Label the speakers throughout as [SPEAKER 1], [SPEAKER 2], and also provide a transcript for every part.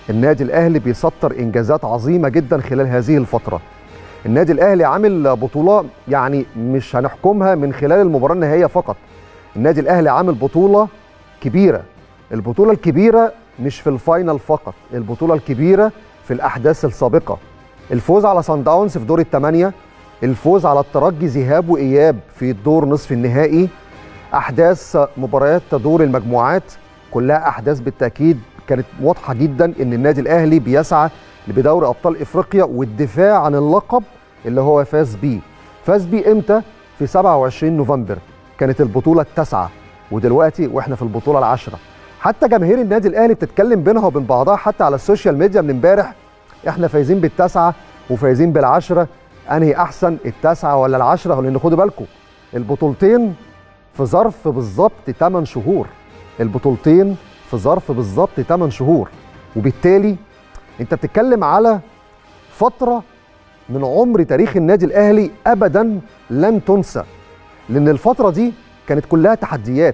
[SPEAKER 1] النادي الاهلي بيسطر انجازات عظيمه جدا خلال هذه الفتره النادي الاهلي عامل بطوله يعني مش هنحكمها من خلال المباراه النهائيه فقط النادي الاهلي عامل بطوله كبيره البطوله الكبيره مش في الفاينل فقط البطوله الكبيره في الاحداث السابقه الفوز على سان داونز في دور الثمانيه الفوز على الترجي ذهاب واياب في الدور نصف النهائي احداث مباريات دور المجموعات كلها احداث بالتاكيد كانت واضحه جدا ان النادي الاهلي بيسعى بدوري ابطال افريقيا والدفاع عن اللقب اللي هو فاز بيه فاز بيه امتى في 27 نوفمبر كانت البطوله التاسعه ودلوقتي واحنا في البطوله العاشره حتى جماهير النادي الاهلي بتتكلم بينها وبين بعضها حتى على السوشيال ميديا من امبارح احنا فايزين بالتاسعه وفايزين بالعشره انهي احسن التاسعه ولا العشره لان خدوا بالكم البطولتين في ظرف بالظبط 8 شهور البطولتين في ظرف بالظبط 8 شهور وبالتالي انت بتتكلم على فتره من عمر تاريخ النادي الاهلي ابدا لن تنسى لان الفتره دي كانت كلها تحديات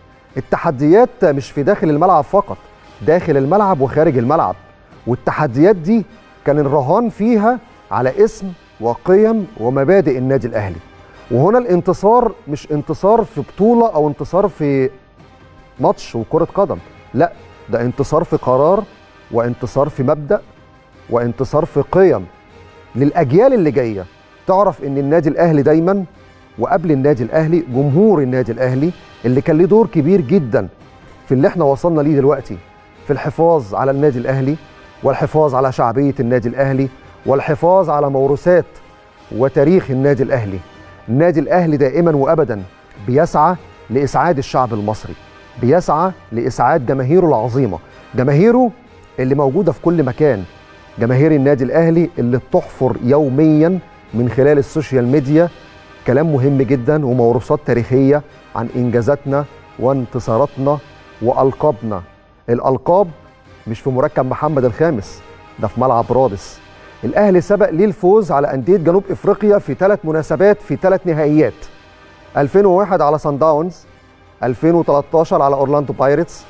[SPEAKER 1] التحديات مش في داخل الملعب فقط داخل الملعب وخارج الملعب والتحديات دي كان الرهان فيها على اسم وقيم ومبادئ النادي الاهلي وهنا الانتصار مش انتصار في بطوله او انتصار في ماتش وكره قدم لا ده انتصار في قرار وانتصار في مبدا وانتصار في قيم للاجيال اللي جايه تعرف ان النادي الاهلي دايما وقبل النادي الاهلي جمهور النادي الاهلي اللي كان له دور كبير جدا في اللي احنا وصلنا ليه دلوقتي في الحفاظ على النادي الاهلي والحفاظ على شعبيه النادي الاهلي والحفاظ على موروثات وتاريخ النادي الاهلي النادي الاهلي دائما وابدا بيسعى لاسعاد الشعب المصري بيسعى لاسعاد جماهيره العظيمه جماهيره اللي موجوده في كل مكان جماهير النادي الاهلي اللي بتحفر يوميا من خلال السوشيال ميديا كلام مهم جدا وموروثات تاريخيه عن انجازاتنا وانتصاراتنا والقابنا الالقاب مش في مركب محمد الخامس ده في ملعب رادس الاهلي سبق ليه الفوز على انديه جنوب افريقيا في ثلاث مناسبات في ثلاث نهائيات 2001 على سان داونز 2013 على اورلاندو بايرتس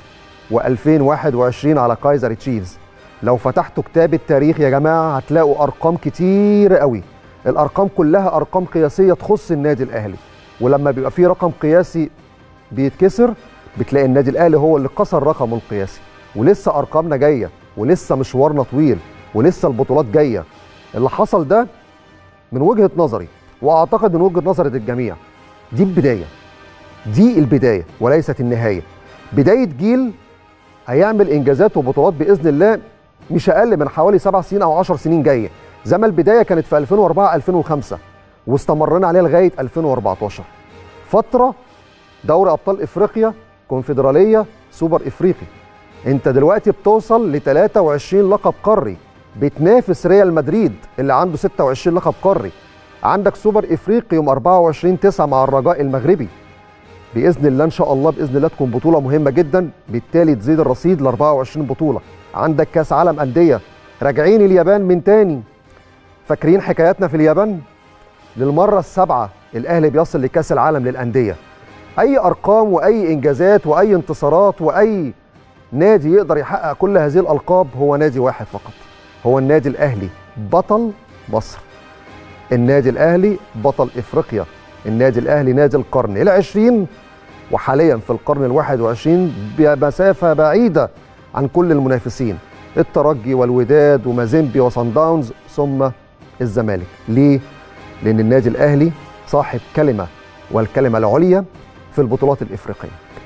[SPEAKER 1] و2021 على كايزر تشيفز لو فتحتوا كتاب التاريخ يا جماعه هتلاقوا ارقام كتير قوي الارقام كلها ارقام قياسيه تخص النادي الاهلي ولما بيبقى في رقم قياسي بيتكسر بتلاقي النادي الاهلي هو اللي كسر رقمه القياسي ولسه ارقامنا جايه ولسه مشوارنا طويل ولسه البطولات جايه اللي حصل ده من وجهه نظري واعتقد من وجهه نظر الجميع دي البدايه دي البدايه وليست النهايه بدايه جيل هيعمل انجازات وبطولات باذن الله مش اقل من حوالي سبع سنين او 10 سنين جايه زي ما البدايه كانت في 2004 2005 واستمرنا عليها لغايه 2014 فتره دوري ابطال افريقيا كونفدراليه سوبر افريقي انت دلوقتي بتوصل ل 23 لقب قاري بتنافس ريال مدريد اللي عنده 26 لقب قاري عندك سوبر افريقي يوم 24 9 مع الرجاء المغربي باذن الله ان شاء الله باذن الله تكون بطوله مهمه جدا بالتالي تزيد الرصيد ل 24 بطوله عندك كاس عالم انديه راجعين اليابان من تاني فاكرين حكاياتنا في اليابان للمره السابعه الاهلي بيصل لكاس العالم للانديه اي ارقام واي انجازات واي انتصارات واي نادي يقدر يحقق كل هذه الالقاب هو نادي واحد فقط هو النادي الاهلي بطل مصر النادي الاهلي بطل افريقيا النادي الاهلي نادي القرن العشرين وحاليا في القرن الواحد وعشرين بمسافة بعيدة عن كل المنافسين الترجي والوداد ومازيمبي وصن داونز ثم الزمالك ليه؟ لأن النادي الأهلي صاحب كلمة والكلمة العليا في البطولات الإفريقية